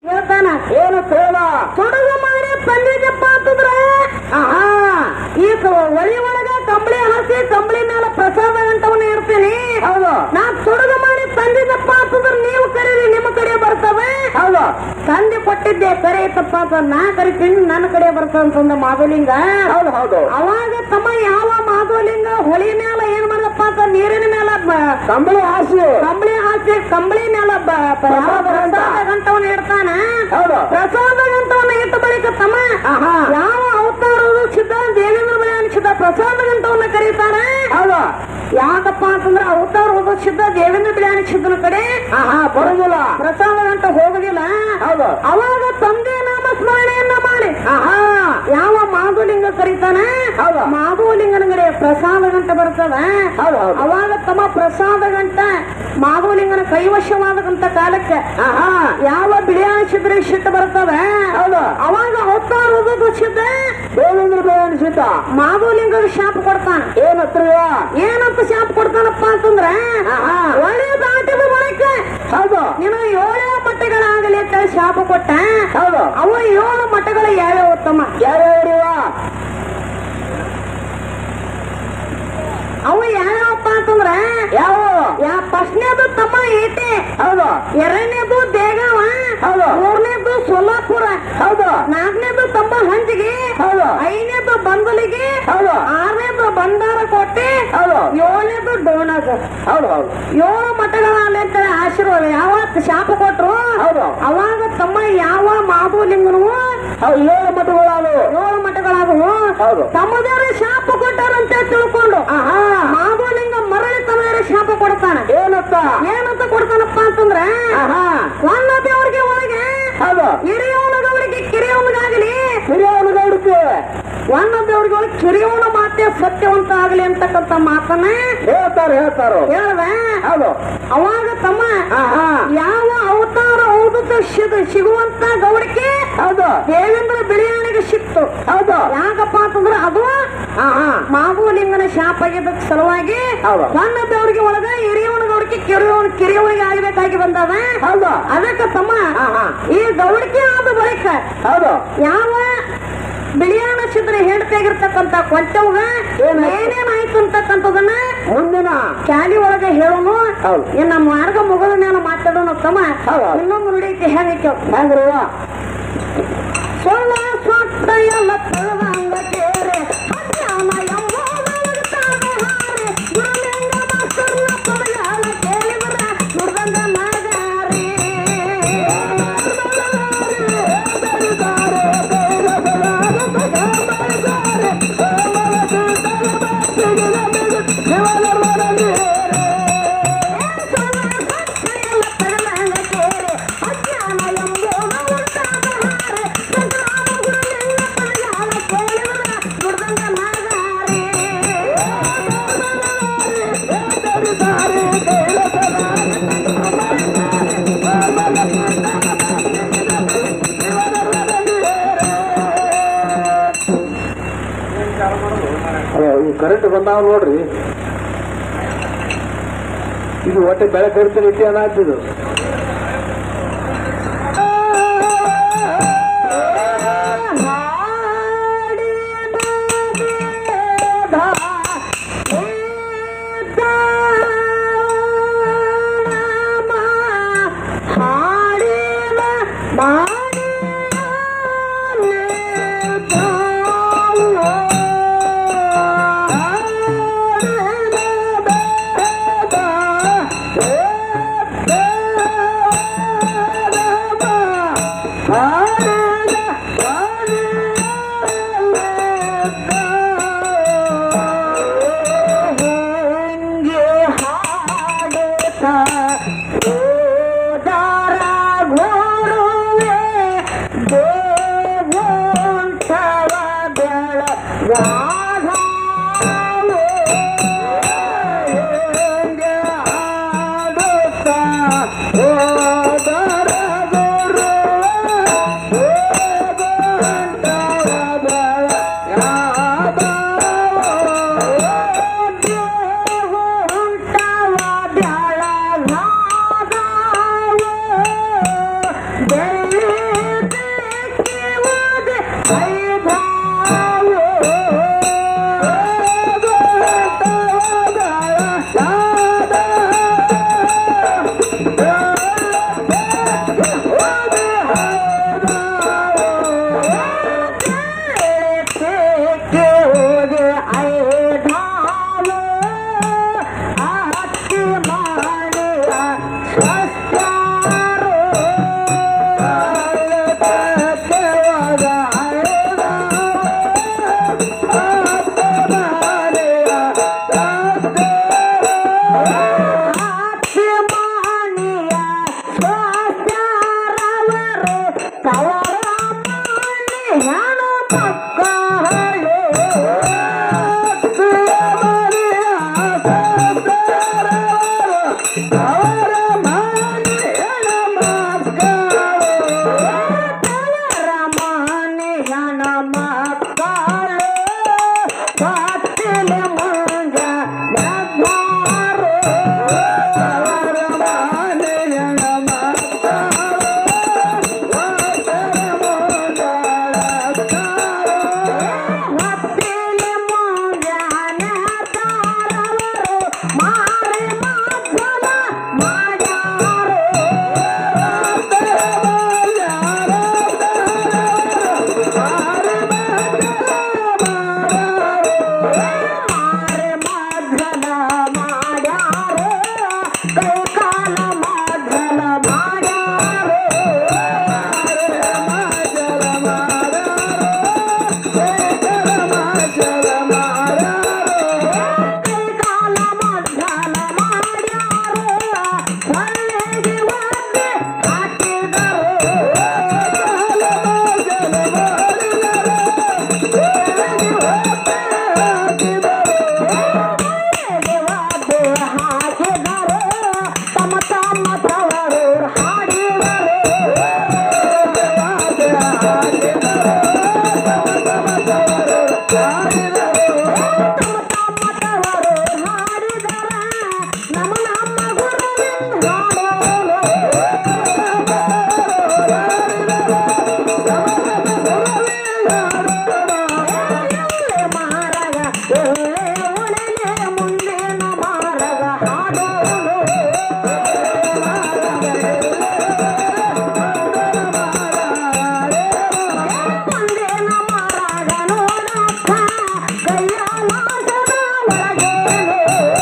ಹೇಳ್ತಾನ ಏನು ಹೇಳ ತೊಡಗು ಮಾಡಿ ಪಂಡಿತಪ್ಪ ಅಂತಂದ್ರ ಆಹಾ ಈ ಕ- ಒಳಿ ಒಳಗ ಕಂಬಳಿ ಹಾಸಿ ಕಂಬಳಿ ಮೇಲೆ ಪ್ರಸಾದ ಗಂಟವನ್ನ ಇಡ್ತೀನಿ ಹೌದು ನಾ ತೊಡಗು ಮಾಡಿ ತಂದಿದ್ದಪ್ಪ ಅಂತಂದ್ರ ನೀವು ಕರೀರಿ ನಿಮ್ಮ ಕಡೆ ಬರ್ತವೆ ಹೌದು ತಂದೆ ಕೊಟ್ಟಿದ್ದೆ ಕರೆ ಐತಪ್ಪ ಅಂತ ನಾ ಕರಿತೀನಿ ನನ್ನ ಕಡೆ ಬರ್ತದ ಅಂತಂದ ಮಾಧುಲಿಂಗ ಹೌದು ಹೌದು ಅವಾಗ ತಮ್ಮ ಯಾವ ಮಾಧುಲಿಂಗ ಹೊಳಿ ಮೇಲೆ ಏನ್ ಮಾಡಪ್ಪ ಅಂತ ನೀರಿನ ಮೇಲೆ ಬ- ಕಂಬಳಿ ಹಾಸಿ ಕಂಬಳಿ ಹಾಸಿ ಕಂಬಳಿ ಮೇಲೆ ಬ- ಪ- ಯಾವ ಪ್ರಸಾದ ಗಂಟವನ್ನ ಇಡ್ತಾನ ಹೌದು ಪ್ರಸಾದ ಗಂಟವನ್ನ ಇಟ್ಟ ಬಳಿಕ ತಮ್ಮ ಆಹಾ ಯಾವ ಅವತಾರದು ಸಿದ್ಧ ದೇವೇಂದ್ರ ಬಳಿ ಅನಿಸಿದ ಪ್ರಸಾದ ಗಂಟವನ್ನ ಕರೀತಾರ ಹೌದು ಯಾಕಪ್ಪ ಅಂತಂದ್ರ ಅವತಾರ ಹೋದ ಸಿದ್ಧ ದೇವೇಂದ್ರ ಬಳಿ ಅನಿಸಿದ್ದನ ಕಡೆ ಆಹಾ ಬರುದಿಲ್ಲ ಪ್ರಸಾದ ಗಂಟ ಹೋಗುದಿಲ್ಲ ಹೌದು ಅವಾಗ ತಂದೆ ನಾಮ ಸ್ಮರಣೆಯನ್ನ ಮಾಡಿ ಆಹಾ ಯಾವ ಮಾಧುಲಿಂಗ ಕರೀತಾನ ಹೌದು. ಮಾಧುಲಿಂಗನ ಕಡೆ ಪ್ರಸಾದ ಗಂಟ ಬರ್ತದ ಹೌದು ಹೌದು ಅವಾಗ ತಮ್ಮ ಪ್ರಸಾದ ಗಂಟ ಮಾಧುಲಿಂಗನ ಕೈವಶವಾದಂತ ಕಾಲಕ್ಕೆ ಆಹಾ ಯಾವ ಬಿಳಿಯಾಣಿಸಿದ್ರೆ ಸಿಟ್ಟು ಬರ್ತದ ಹೌದು ಅವಾಗ ಅವತಾರ ಹೋಗೋದು ಸಿದ್ಧ ದೇವೇಂದ್ರ ಬೇರೆ ಅನಿಸಿದ್ದ ಮಾಧುಲಿಂಗದ ಶಾಪ ಕೊಡ್ತಾನ ಏನತ್ರಿಯ ಏನಂತ ಶಾಪ ಕೊಡ್ತಾನಪ್ಪ ಅಂತಂದ್ರ ಆಹಾ ಒಳ್ಳೆ ದಾಟಿದ ಬಳಿಕ ಹೌದು ನಿನ್ನ ಏಳೇ ಮಟ್ಟಗಳಾಗಲಿ ಅಂತ ಹೇಳಿ ಶಾಪ ಕೊಟ್ಟ ಹೌದು ಅವ ಏಳು ಮಟ್ಟಗಳು ಯಾವ್ಯಾವ ತಮ್ಮ ಯಾರ್ಯಾರಿವ ಅವು ಯಾವ್ಯಾವಪ್ಪ ಅಂತಂದ್ರ ಯಾವ ಯಾ ಫಸ್ಟ್ನೇದು ತಮ್ಮ ಏಟೆ ಹೌದು ಎರಡನೇದು ದೇಗಾವ ಹೌದು. ಮೂರನೇದು ಸೊಲ್ಲಾಪುರ ಹೌದು ನಾಲ್ಕನೇದು ತಮ್ಮ ಹಂಜಿಗೆ ಹೌದು ಐದನೇದು ಬಂದಲಿಗೆ ಹೌದು ಆರನೇದು ಬಂಡಾರ ಕೋಟೆ ಹೌದು ಏಳನೇದು ಡೋನಾಗ ಹೌದು ಹೌದು ಏಳು ಮಠಗಳಲ್ಲಿ ಅಂತ ಆಶೀರ್ವಾದ ಯಾವತ್ತು ಶಾಪ ಕೊಟ್ರು ಹೌದು ಅವಾಗ ತಮ್ಮ ಯಾವ ಮಾಧುಲಿಂಗನು ಹೌದು ಏಳು ಮಠಗಳಾವು ಏಳು ಮಠಗಳಾದವು ಹೌದು ತಮ್ಮದೇವ್ರ ಶಾಪ ಕೊಟ್ಟಾರಂತ ತಿಳ್ಕೊಂಡು ಆಹಾ ಮಾಧುಲಿಂಗ ಮರಳಿ ತಮ್ಮದೇವ್ರ ಶಾಪ ಕೊಡ್ತಾನ ಏನತ್ತ ಏನಂತ ಕೊಡ್ತಾನಪ್ಪ ಅಂತಂದ್ರ ಆಹಾ ಒಂದ ದೇವ್ರಿಗೆ ಒಳಗೆ ಹೌದು ಹಿರಿಯವನಿಗವರಿಗೆ ಕಿರಿಯವನಿಗಾಗಲಿ ಹಿರಿಯವನಿಗೌಡಕ್ಕೆ ಒಂದ ದೇವ್ರಿಗೆ ಒಳಗೆ ಕಿರಿಯವನ ಮಾತೆ ಸತ್ಯವಂತ ಆಗಲಿ ಅಂತಕ್ಕಂಥ ಮಾತನ್ನ ಹೇಳ್ತಾರ ಹೇಳ್ತಾರು ಹೇಳ್ದ ಹೌದು ಅವಾಗ ತಮ್ಮ ಆಹಾ ಯಾವ ಅವತಾರ ಹೌದತ್ತ ಸಿಗ ಸಿಗುವಂತ ಗೌಡಿಕೆ ಹೌದು ದೇವೇಂದ್ರ ಬಿಳಿಯಾಣಿಗೆ ಸಿಕ್ತು ಹೌದು ಯಾಕಪ್ಪ ಅಂತಂದ್ರ ಅದು ಆಹಾ ಮಾಧುಲಿಂಗನ ಶಾಪ ಆಗಿದ್ದ ಸಲುವಾಗಿ ಹೌದು. ಸಣ್ಣ ದೇವರಿಗೆ ಒಳಗ ಹಿರಿಯವನ ಗೌಡಿಕೆ ಕಿರಿಯವನ ಕಿರಿಯವನಿಗೆ ಆಗಬೇಕಾಗಿ ಬಂದದ ಹೌದು ಅದಕ್ಕೆ ತಮ್ಮ ಆಹಾ ಈ ಗೌಡಿಕೆ ಆದ ಬಳಿಕ ಹೌದು ಯಾವ ಬಿಳಿಯಾಣ ಸಿದ್ರೆ ಹೆಂಡತಿಯಾಗಿರ್ತಕ್ಕಂತ ಕೊಂಚವಾಗ ಏನಾಯ್ತು? ಏನೇನಾಯ್ತು ಅಂತಕ್ಕಂಥದನ್ನ ಮುಂದಿನ ಶಾಲಿ ಒಳಗೆ ಹೇಳೋನು ಹೌದು. ಇನ್ನ ಮಾರ್ಗ ಮುಗದ ಮೇಲೆ ಮಾತಾಡೋಣ ತಮ್ಮ ಹೌದು. ಇನ್ನೊಂದು ನುಡಿಕೆ ಹೇಗೆ ಹೆಂಗ್ರಿವ ಸೊಳ್ಳ ಸೊಟ್ಟ ಎಲ್ಲ ತಳದಂಗ ಕೇರೆ ಅಜ್ಞಾನ ಎಂಬ ಒಳಗ್ತಾನೆ ಹಾರೆ. ಗುರುಲಿಂಗ ಮಾಸ್ತರ್ನ ಪದಗಾಲ ಕೇಳಿದ್ರ ನುಡ್ದಂಗ ನಗಾರಿ. ಈ ಕರೆಂಟ್ ಬಂದಾವ ನೋಡ್ರಿ ಇದು ಹೊಟ್ಟೆ ಬೆಳಕು ಇರ್ತೀನಿ ಇಟ್ಟಿ ಅನ್ನಾಗ್ತಿದ್ದು ತವರ ಮನೆ ಹೆಣ ಮಕ್ಕಳು ತವರ ಮನೆ ಹೆಣ ಮಕ್ಕಳು ಕಾತಿಲೆ ಮುಂಜ ಯಾರು ಹತ್ತಿಲೆ ಮುಂಜಾನ ತಾರವರು ಮಾರಿ ಮಾತಲ ಮಾಡ್ಯಾರು ಮಾರಿ ಮಗ್ಗಲ ಮಾಡ್ಯಾರು ಕೈ ಕಾಲ ಮಗ್ಗಲ ಮಾಡ್ಯಾರು ಕೈ ಕಾಲ ಮಗ್ಗಲ ಮಾಡ್ಯಾರು ಸೊಳ್ಳೆಗೆ ಒದ್ದೆ ಹಾಕಿದರು ದೇವಾದೆ ಹಾಕಿದರು ತಮ್ಮ ತಮ್ಮ ತವರು ಹಾಡಿದರು ತಮ್ಮ ತಮ್ಮ ತವರು ಹಾಡಿದರ ನಮ್ಮ ನಮ್ಮ ಗುರುವಿನ ಹಾಡೋರು ಎಲ್ಲೆ ಮಾರಗ ಎಲ್ಲೆ ಒಳಗೆ ಮುಂದಿನ ಮಾರಗ ಹಾಡೋರು ಮುಂದಿನ ಮಾರಗ ನೋಡಕ್ಕ ಕೈಯ ಮಾಸದ ಒಳಗೇನು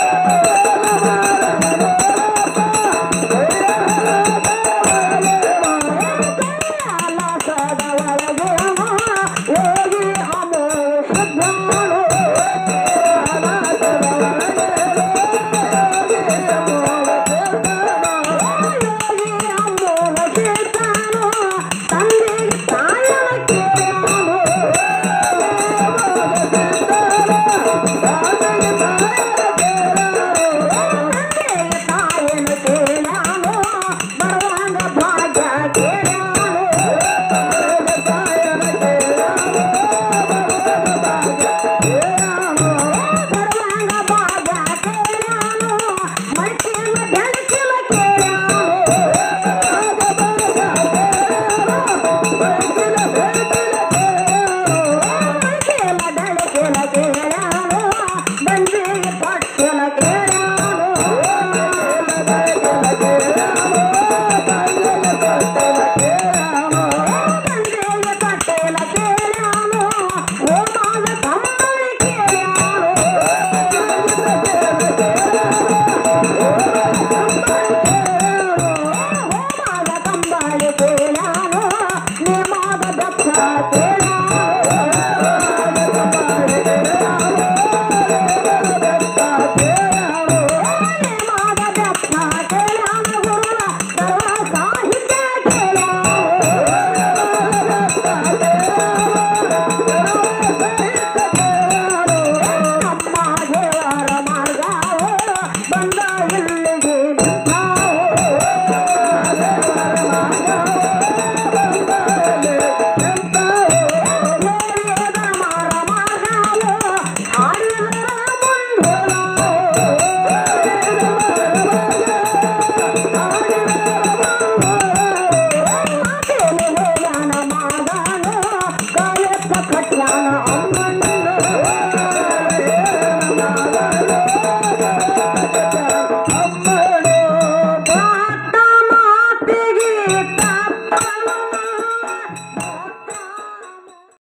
ಕೈಲಾಸದ ಒಳಗೇನು ಹೋಗಿ ಅಮೋಷ ತಂದೆಗೆ ತಾಯನ ಕೇಳಾನು ತಂದೆಗೆ ತಾಯನ ಕೇಳಾನು ಬರುವಂಗ ಭಾಗ್ಯ ಕೇಳಾನು ಬರುವಂಗ ಭಾಗ್ಯ ಕೇಳಾನು ಮಡಿಕೆಯ ಬೆಳಕಿನ ಕೇಳಾನು ಕೆಲ ಬೆಳಕಿನ ಕೇಳಾನು ಬಂದಿಗೆ ಪಟ್ಟಿನ ಕೇಳಾನು ಬಂದಿಗೆ ಪಟ್ಟಿನ ಕೇಳಾನು ಹೋಮಾದ ಕಂಬಳಿ ಕೇಳಾನು ಹೋಮಾದ ಕಂಬಳಿ ಕೇಳಾನು ನೇಮಾದ ದಕ್ಷ ನೇಮಾದ ದಕ್ಷ ಕೇಳಾನು ಗುರುವ ಸರ್ವ ಸಾಹಿತ್ಯ ಕೇಳಾನು ನಮ್ಮ ದೇವರ ಮಾರ್ಗವು ಬಂದ ಇಲ್ಲಿಗೆ ನಿಂತಾವು. ವೇದ ಮಾರ ಮಾರ್ಗವು ಹಾಡಿದರ ಮಾತೇನು ಹೋಯಾನ ಮಾದಾನು ಕಾಯಪ್ಪ ಕಟ್ಯಾನ ಅಮ್ಮಣ್ಣು ಮಾತ ಮಾತಿಗೆ